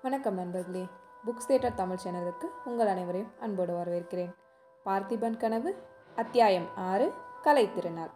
வணக்கம் நண்பர்களே books theatre Tamil சேனலுக்கு உங்கள் அனைவரையும் அன்போடு வரவேற்கிறேன் பார்த்திபன் கனவு அத்தியாயம் ஆறு கலை திருநாள்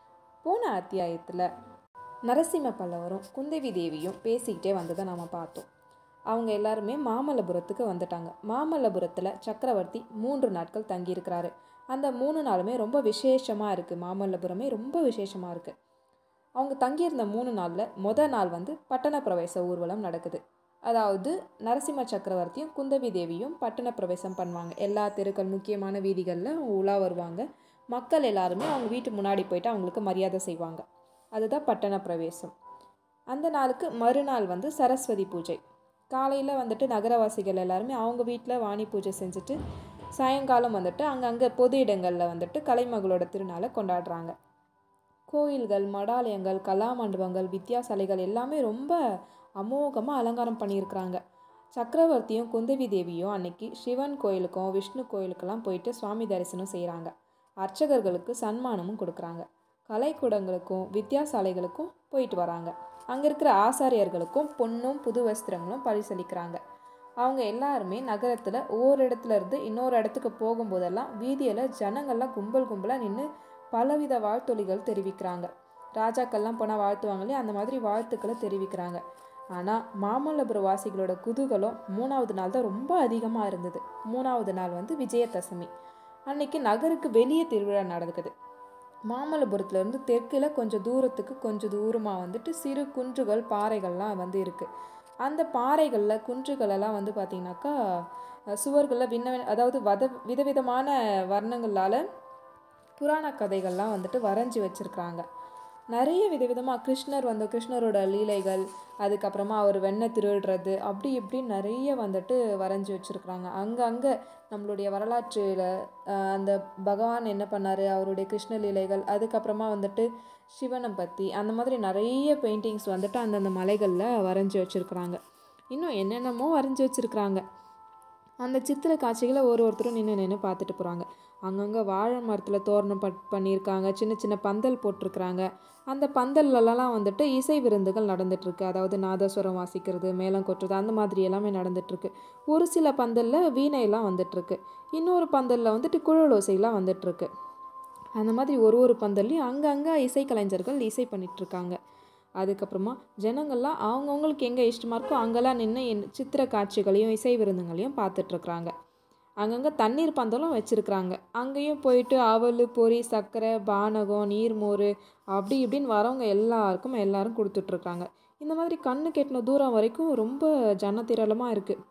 போன அத்தியாயத்தில் நரசிம்ம பல்லவரும் குந்தவி தேவியும் பேசிக்கிட்டே வந்ததை நாம் பார்த்தோம் அவங்க எல்லாருமே மாமல்லபுரத்துக்கு வந்துட்டாங்க மாமல்லபுரத்தில் சக்கரவர்த்தி மூன்று நாட்கள் தங்கியிருக்கிறாரு அந்த மூணு நாளுமே ரொம்ப விசேஷமாக இருக்குது மாமல்லபுரமே ரொம்ப விசேஷமாக இருக்குது அவங்க தங்கியிருந்த மூணு நாளில் முத நாள் வந்து பட்டண பிரவேச ஊர்வலம் நடக்குது அதாவது நரசிம்ம சக்கரவர்த்தியும் குந்தவி தேவியும் பட்டண பிரவேசம் பண்ணுவாங்க எல்லா தெருக்கள் முக்கியமான வீதிகளில் அவங்க உலா வருவாங்க மக்கள் எல்லாருமே அவங்க வீட்டு முன்னாடி போயிட்டு அவங்களுக்கு மரியாதை செய்வாங்க அதுதான் பட்டண பிரவேசம் அந்த நாளுக்கு மறுநாள் வந்து சரஸ்வதி பூஜை காலையில் வந்துட்டு நகரவாசிகள் எல்லாருமே அவங்க வீட்டில் வாணி பூஜை செஞ்சுட்டு சாயங்காலம் வந்துட்டு அங்கங்கே பொது இடங்களில் வந்துட்டு கலைமகளோட திருநாளை கொண்டாடுறாங்க கோயில்கள் மடாலயங்கள் கலாமண்டபங்கள் வித்தியாசாலைகள் எல்லாமே ரொம்ப அமோகமாக அலங்காரம் பண்ணியிருக்கிறாங்க சக்கரவர்த்தியும் குந்தவி தேவியும் அன்னைக்கு சிவன் கோயிலுக்கும் விஷ்ணு கோயிலுக்கெல்லாம் போயிட்டு சுவாமி தரிசனம் செய்கிறாங்க அர்ச்சகர்களுக்கு சன்மானமும் கொடுக்குறாங்க கலைக்கூடங்களுக்கும் வித்தியாசாலைகளுக்கும் போயிட்டு வராங்க அங்கே இருக்கிற ஆசாரியர்களுக்கும் பொண்ணும் புது வஸ்திரங்களும் பரிசளிக்கிறாங்க அவங்க எல்லாருமே நகரத்தில் ஒவ்வொரு இடத்துல இருந்து இன்னொரு இடத்துக்கு போகும்போதெல்லாம் வீதியில் ஜனங்கள்லாம் கும்பல் கும்பலாக நின்று பலவித வாழ்த்தொலிகள் தெரிவிக்கிறாங்க ராஜாக்கள்லாம் போனால் வாழ்த்துவாங்களே அந்த மாதிரி வாழ்த்துக்களை தெரிவிக்கிறாங்க ஆனால் மாமல்லபுர வாசிகளோட குதூகலம் மூணாவது நாள் தான் ரொம்ப அதிகமாக இருந்தது மூணாவது நாள் வந்து விஜயதசமி அன்னைக்கு நகருக்கு வெளியே திருவிழா நடக்குது மாமல்லபுரத்துலேருந்து தெற்கில் கொஞ்சம் தூரத்துக்கு கொஞ்சம் தூரமாக வந்துட்டு சிறு குன்றுகள் பாறைகள்லாம் வந்து இருக்குது அந்த பாறைகளில் குன்றுகளெல்லாம் வந்து பார்த்திங்கனாக்கா சுவர்களில் விண்ண அதாவது வத விதவிதமான வர்ணங்களால் புராண கதைகள்லாம் வந்துட்டு வரைஞ்சி வச்சுருக்குறாங்க நிறைய விதவிதமாக கிருஷ்ணர் வந்து கிருஷ்ணரோட லீலைகள் அதுக்கப்புறமா அவர் வெண்ணெய் திருடுறது அப்படி இப்படி நிறைய வந்துட்டு வரைஞ்சி வச்சுருக்குறாங்க அங்கங்கே நம்மளுடைய வரலாற்றில் அந்த பகவான் என்ன பண்ணார் அவருடைய கிருஷ்ண லீலைகள் அதுக்கப்புறமா வந்துட்டு சிவனை பற்றி அந்த மாதிரி நிறைய பெயிண்டிங்ஸ் வந்துட்டு அந்தந்த மலைகளில் வரைஞ்சி வச்சுருக்குறாங்க இன்னும் என்னென்னமோ வரைஞ்சி வச்சுருக்குறாங்க அந்த சித்திர காட்சிகளை ஒரு ஒருத்தரும் நின்று நின்று பார்த்துட்டு போகிறாங்க அங்கங்கே வாழை மரத்தில் தோரணம் பட் பண்ணியிருக்காங்க சின்ன சின்ன பந்தல் போட்டிருக்கிறாங்க அந்த பந்தல்லலாம் வந்துட்டு இசை விருந்துகள் நடந்துகிட்ருக்கு அதாவது நாதஸ்வரம் வாசிக்கிறது மேளம் கொட்டுறது அந்த மாதிரி எல்லாமே நடந்துகிட்ருக்கு ஒரு சில பந்தலில் வீணையெல்லாம் வந்துட்டுருக்கு இன்னொரு பந்தலில் வந்துட்டு குழலோசையெல்லாம் வந்துட்டுருக்கு அந்த மாதிரி ஒரு ஒரு பந்தல்லையும் அங்கங்கே இசைக்கலைஞர்கள் இசை பண்ணிகிட்ருக்காங்க அதுக்கப்புறமா ஜனங்கள்லாம் அவங்கவுங்களுக்கு எங்கே இஷ்டமாக இருக்கோ அங்கெல்லாம் நின்று சித்திர காட்சிகளையும் இசை விருந்துங்களையும் பார்த்துட்ருக்குறாங்க அங்கங்கே தண்ணீர் பந்தலும் வச்சுருக்குறாங்க அங்கேயும் போயிட்டு அவல் பொரி சர்க்கரை பானகம் நீர்மோர் அப்படி இப்படின்னு வரவங்க எல்லாருக்கும் எல்லாரும் கொடுத்துட்ருக்காங்க இந்த மாதிரி கண்ணு கெட்டின தூரம் வரைக்கும் ரொம்ப ஜனத்திரளமாக இருக்குது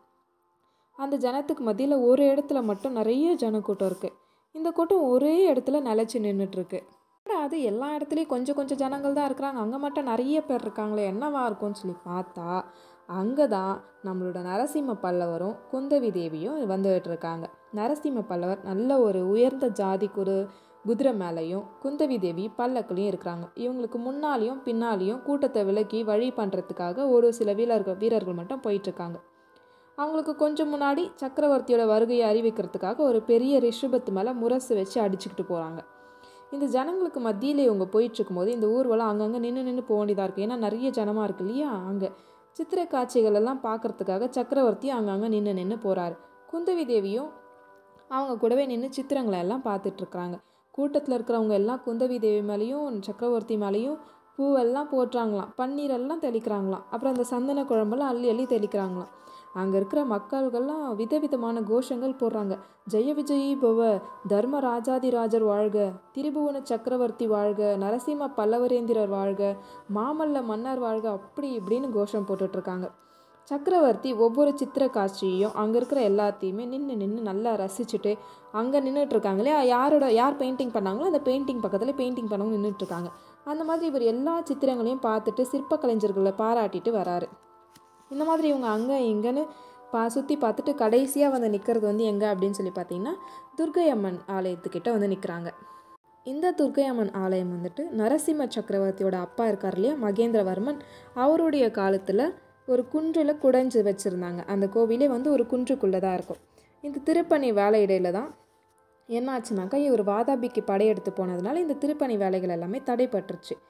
அந்த ஜனத்துக்கு மத்தியில் ஒரு இடத்துல மட்டும் நிறைய ஜனக்கூட்டம் இருக்குது இந்த கூட்டம் ஒரே இடத்துல நிலச்சி நின்றுட்டுருக்கு அது எல்லா இடத்துலையும் கொஞ்சம் கொஞ்சம் ஜனங்கள் தான் இருக்கிறாங்க அங்கே மட்டும் நிறைய பேர் இருக்காங்களே என்னவா இருக்கும்னு சொல்லி பார்த்தா அங்கே தான் நம்மளோட நரசிம்ம பல்லவரும் குந்தவி தேவியும் வந்துகிட்டு இருக்காங்க நரசிம்ம பல்லவர் நல்ல ஒரு உயர்ந்த ஜாதிக்கு ஒரு குதிரை மேலேயும் குந்தவி தேவி பல்லக்குலையும் இருக்கிறாங்க இவங்களுக்கு முன்னாலேயும் பின்னாலேயும் கூட்டத்தை விலக்கி வழி பண்ணுறதுக்காக ஒரு சில வீரர்கள் வீரர்கள் மட்டும் போயிட்டுருக்காங்க அவங்களுக்கு கொஞ்சம் முன்னாடி சக்கரவர்த்தியோட வருகையை அறிவிக்கிறதுக்காக ஒரு பெரிய ரிஷபத்து மேலே முரசு வச்சு அடிச்சுக்கிட்டு போகிறாங்க இந்த ஜனங்களுக்கு மத்தியில் இவங்க போயிட்டுருக்கும்போது இந்த ஊர்வலம் அங்கங்கே நின்று நின்று போக வேண்டியதாக இருக்குது ஏன்னா நிறைய ஜனமாக இருக்கு இல்லையா அங்கே சித்திர காட்சிகள் எல்லாம் பார்க்குறதுக்காக சக்கரவர்த்தி அங்கங்கே நின்று நின்று போகிறாரு குந்தவி தேவியும் அவங்க கூடவே நின்று சித்திரங்களை எல்லாம் பார்த்துட்ருக்குறாங்க கூட்டத்தில் இருக்கிறவங்க எல்லாம் குந்தவி தேவி மேலேயும் சக்கரவர்த்தி மேலேயும் பூவெல்லாம் போட்டுறாங்களாம் பன்னீரெல்லாம் தெளிக்கிறாங்களாம் அப்புறம் அந்த சந்தன குழம்பெல்லாம் அள்ளி அள்ளி தெளிக்கிறாங்களாம் அங்கே இருக்கிற மக்கள்கள்லாம் விதவிதமான கோஷங்கள் போடுறாங்க ஜெய விஜயி பவ தர்ம ராஜாதிராஜர் வாழ்க திரிபுவன சக்கரவர்த்தி வாழ்க நரசிம்ம பல்லவரேந்திரர் வாழ்க மாமல்ல மன்னர் வாழ்க அப்படி இப்படின்னு கோஷம் போட்டுட்ருக்காங்க சக்கரவர்த்தி ஒவ்வொரு சித்திர காட்சியையும் அங்கே இருக்கிற எல்லாத்தையுமே நின்று நின்று நல்லா ரசிச்சுட்டு அங்கே நின்றுட்டுருக்காங்களே யாரோட யார் பெயிண்டிங் பண்ணாங்களோ அந்த பெயிண்டிங் பக்கத்தில் பெயிண்டிங் பண்ணவங்க நின்றுட்டுருக்காங்க அந்த மாதிரி இவர் எல்லா சித்திரங்களையும் பார்த்துட்டு சிற்ப கலைஞர்களை பாராட்டிட்டு வராரு இந்த மாதிரி இவங்க அங்கே இங்கேன்னு பா சுற்றி பார்த்துட்டு கடைசியாக வந்து நிற்கிறது வந்து எங்கே அப்படின்னு சொல்லி பார்த்தீங்கன்னா துர்கை அம்மன் ஆலயத்துக்கிட்ட வந்து நிற்கிறாங்க இந்த துர்கை அம்மன் ஆலயம் வந்துட்டு நரசிம்ம சக்கரவர்த்தியோட அப்பா இருக்கார் இல்லையா மகேந்திரவர்மன் அவருடைய காலத்தில் ஒரு குன்றில் குடைஞ்சு வச்சுருந்தாங்க அந்த கோவிலே வந்து ஒரு குன்றுக்குள்ளே தான் இருக்கும் இந்த திருப்பணி வேலை இடையில தான் என்னாச்சுனாக்கா இவர் வாதாபிக்கு படையெடுத்து போனதுனால இந்த திருப்பணி வேலைகள் எல்லாமே தடைப்பட்டுருச்சு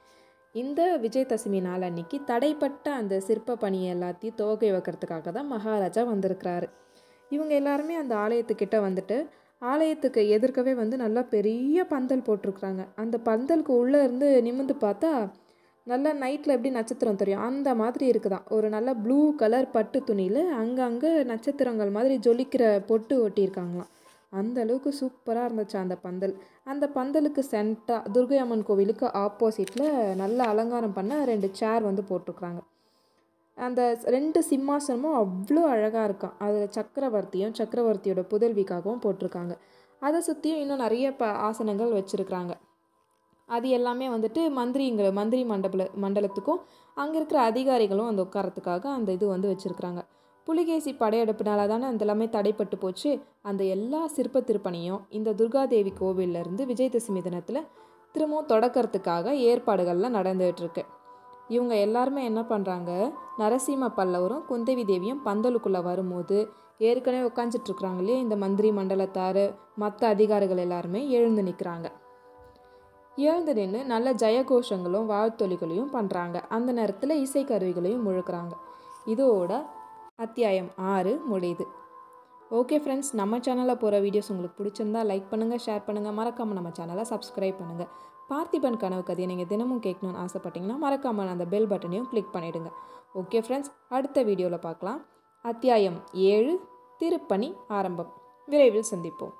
இந்த விஜயதசமி நாள் அன்னைக்கு தடைப்பட்ட அந்த சிற்ப பணி எல்லாத்தையும் துவக்கி வைக்கிறதுக்காக தான் மகாராஜா வந்திருக்கிறாரு இவங்க எல்லாருமே அந்த ஆலயத்துக்கிட்ட வந்துட்டு ஆலயத்துக்கு எதிர்க்கவே வந்து நல்லா பெரிய பந்தல் போட்டிருக்குறாங்க அந்த பந்தலுக்கு உள்ளே இருந்து நிமிர்ந்து பார்த்தா நல்லா நைட்டில் எப்படி நட்சத்திரம் தெரியும் அந்த மாதிரி இருக்குதாம் ஒரு நல்ல ப்ளூ கலர் பட்டு துணியில் அங்கங்கே நட்சத்திரங்கள் மாதிரி ஜொலிக்கிற பொட்டு ஒட்டியிருக்காங்களாம் அந்த அளவுக்கு சூப்பராக இருந்துச்சு அந்த பந்தல் அந்த பந்தலுக்கு சென்ட்டாக துர்கை அம்மன் கோவிலுக்கு ஆப்போசிட்டில் நல்ல அலங்காரம் பண்ண ரெண்டு சேர் வந்து போட்டிருக்குறாங்க அந்த ரெண்டு சிம்மாசனமும் அவ்வளோ அழகாக இருக்கான் அதில் சக்கரவர்த்தியும் சக்கரவர்த்தியோட புதல்விக்காகவும் போட்டிருக்காங்க அதை சுற்றியும் இன்னும் நிறைய ப ஆசனங்கள் வச்சுருக்குறாங்க அது எல்லாமே வந்துட்டு மந்திரிங்கிற மந்திரி மண்டபல மண்டலத்துக்கும் அங்கே இருக்கிற அதிகாரிகளும் அந்த உட்காரத்துக்காக அந்த இது வந்து வச்சுருக்குறாங்க புலிகேசி படையெடுப்பினால தானே அந்த எல்லாமே தடைப்பட்டு போச்சு அந்த எல்லா சிற்ப திருப்பணியும் இந்த துர்காதேவி கோவில்லேருந்து விஜயதசமி தினத்தில் திரும்பவும் தொடக்கிறதுக்காக ஏற்பாடுகள்லாம் நடந்துகிட்டு இருக்கு இவங்க எல்லாருமே என்ன பண்ணுறாங்க நரசிம்ம பல்லவரும் குந்தவி தேவியும் பந்தலுக்குள்ளே வரும்போது ஏற்கனவே உட்காந்துட்ருக்குறாங்க இல்லையா இந்த மந்திரி மண்டலத்தார் மற்ற அதிகாரிகள் எல்லாருமே எழுந்து நிற்கிறாங்க எழுந்து நின்று நல்ல ஜெயகோஷங்களும் வாழ்த்தொலிகளையும் பண்ணுறாங்க அந்த நேரத்தில் இசைக்கருவிகளையும் முழுக்கிறாங்க இதோட அத்தியாயம் ஆறு முடியுது ஓகே ஃப்ரெண்ட்ஸ் நம்ம சேனலில் போகிற வீடியோஸ் உங்களுக்கு பிடிச்சிருந்தா லைக் பண்ணுங்கள் ஷேர் பண்ணுங்கள் மறக்காமல் நம்ம சேனலை சப்ஸ்கிரைப் பண்ணுங்கள் பார்த்திபன் கனவு கதையை நீங்கள் தினமும் கேட்கணும்னு ஆசைப்பட்டீங்கன்னா மறக்காமல் அந்த பெல் பட்டனையும் கிளிக் பண்ணிவிடுங்க ஓகே ஃப்ரெண்ட்ஸ் அடுத்த வீடியோவில் பார்க்கலாம் அத்தியாயம் ஏழு திருப்பணி ஆரம்பம் விரைவில் சந்திப்போம்